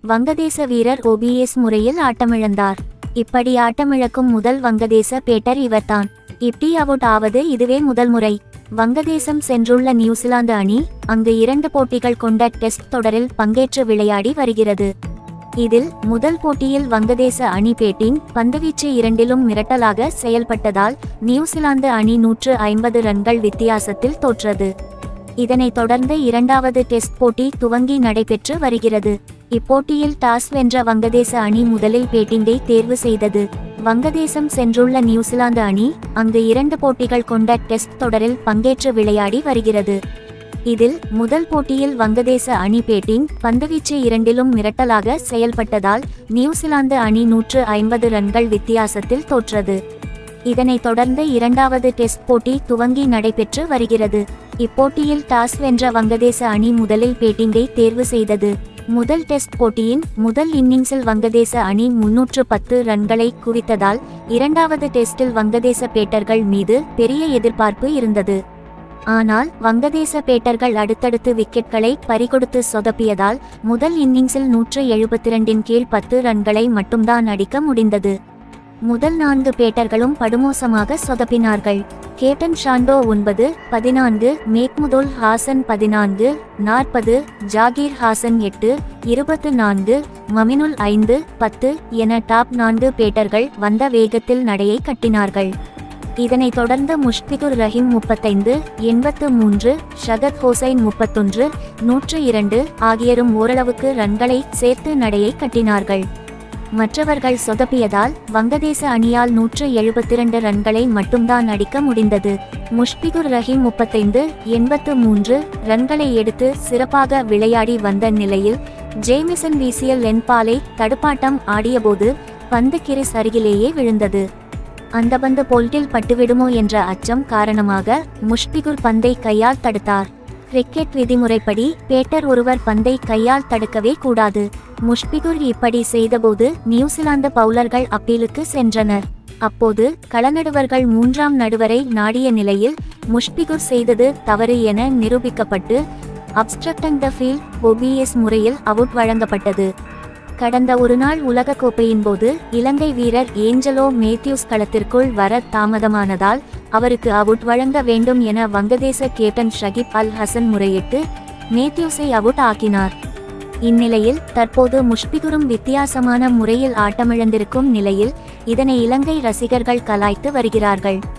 வங்கதேச வீரர் ஓபிஎஸ் முறையில் ஆட்டமிழந்தார் இப்படி ஆட்டமிழக்கும் முதல் வங்கதேச பேட்டர் இவர்தான் இப்படி அவுட் ஆவது இதுவே முதல் முறை வங்கதேசம் சென்றுள்ள நியூசிலாந்து அணி அங்கு இரண்டு போட்டிகள் கொண்ட டெஸ்ட் தொடரில் பங்கேற்று விளையாடி வருகிறது இதில் முதல் போட்டியில் வங்கதேச அணி பேட்டிங் பந்துவீச்சு இரண்டிலும் மிரட்டலாக செயல்பட்டதால் நியூசிலாந்து அணி நூற்று ஐம்பது ரன்கள் வித்தியாசத்தில் தோற்றது இதனைத் தொடர்ந்து இரண்டாவது டெஸ்ட் போட்டி துவங்கி நடைபெற்று வருகிறது இப்போட்டியில் டாஸ் வென்ற வங்கதேச அணி முதலில் பேட்டிங்கை தேர்வு செய்தது வங்கதேசம் சென்றுள்ள நியூசிலாந்து அணி அங்கு இரண்டு போட்டிகள் கொண்ட டெஸ்ட் தொடரில் பங்கேற்று விளையாடி வருகிறது இதில் முதல் போட்டியில் வங்கதேச அணி பேட்டிங் பந்துவீச்சு இரண்டிலும் மிரட்டலாக செயல்பட்டதால் நியூசிலாந்து அணி நூற்று ஐம்பது ரன்கள் வித்தியாசத்தில் தோற்றது இதனைத் தொடர்ந்து இரண்டாவது டெஸ்ட் போட்டி துவங்கி நடைபெற்று வருகிறது இப்போட்டியில் டாஸ் வென்ற வங்கதேச அணி முதலில் பேட்டிங்கை தேர்வு செய்தது முதல் டெஸ்ட் போட்டியின் முதல் இன்னிங்ஸில் வங்கதேச அணி முன்னூற்று பத்து ரன்களை குவித்ததால் இரண்டாவது டெஸ்டில் வங்கதேச பேட்டர்கள் மீது பெரிய எதிர்பார்ப்பு இருந்தது ஆனால் வங்கதேச பேட்டர்கள் அடுத்தடுத்து விக்கெட்களை பறிகொடுத்து சொதப்பியதால் முதல் இன்னிங்ஸில் நூற்று எழுபத்தி ரெண்டின் கீழ் பத்து ரன்களை மட்டும்தான் அடிக்க முடிந்தது முதல் நான்கு பேட்டர்களும் படுமோசமாக சொதப்பினார்கள் கேப்டன் ஷாண்டோ ஒன்பது பதினான்கு மேக்முதுல் ஹாசன் பதினான்கு நாற்பது ஜாகீர் ஹாசன் எட்டு இருபத்து நான்கு மமினுல் ஐந்து பத்து என டாப் நான்கு பேட்டர்கள் வந்த வேகத்தில் நடையை கட்டினார்கள் இதனைத் தொடர்ந்து முஷ்பிகுர் ரஹீம் முப்பத்தைந்து எண்பத்து மூன்று ஷகத் ஹோசைன் முப்பத்தொன்று நூற்று இரண்டு ஆகியோரும் ஓரளவுக்கு ரன்களை சேர்த்து நடையை கட்டினார்கள் மற்றவர்கள் சொதப்பியதால் வங்கதேச அணியால் நூற்று எழுபத்திரண்டு ரன்களை மட்டும்தான் அடிக்க முடிந்தது முஷ்பிகுர் ரஹீம் முப்பத்தைந்து எண்பத்து மூன்று ரன்களை எடுத்து சிறப்பாக விளையாடி வந்த நிலையில் ஜேமிசன் வீசிய லென்பாலை தடுப்பாட்டம் ஆடியபோது பந்து கிரிஸ் அருகிலேயே விழுந்தது அந்த பந்து போல்ட்டில் பட்டுவிடுமோ என்ற அச்சம் காரணமாக முஷ்பிகுர் பந்தை கையால் தடுத்தார் கிரிக்கெட் விதிமுறைப்படி பேட்டர் ஒருவர் பந்தை கையால் தடுக்கவே கூடாது முஷ்பிகுர் இப்படி செய்தபோது நியூசிலாந்து பவுலர்கள் அப்பீலுக்கு சென்றனர் அப்போது களநடுவர்கள் மூன்றாம் நடுவரை நாடிய நிலையில் முஷ்பிகுர் செய்தது தவறு என நிரூபிக்கப்பட்டு அப்ஸ்ட்ரக்டங் த ஃபீல்ட் ஒபிஎஸ் முறையில் அவுட் வழங்கப்பட்டது கடந்த ஒருநாள் உலகக்கோப்பையின் போது இலங்கை வீரர் ஏஞ்சலோ மேத்யூஸ் களத்திற்குள் வர தாமதமானதால் அவருக்கு அவுட் வழங்க வேண்டும் என வங்கதேச கேப்டன் ஷகிப் அல் ஹசன் முறையிட்டு மேத்யூஸை அவுட் ஆக்கினார் இந்நிலையில் தற்போது முஷ்பிகுரும் வித்தியாசமான முறையில் ஆட்டமிழந்திருக்கும் நிலையில் இதனை இலங்கை ரசிகர்கள் கலாய்த்து வருகிறார்கள்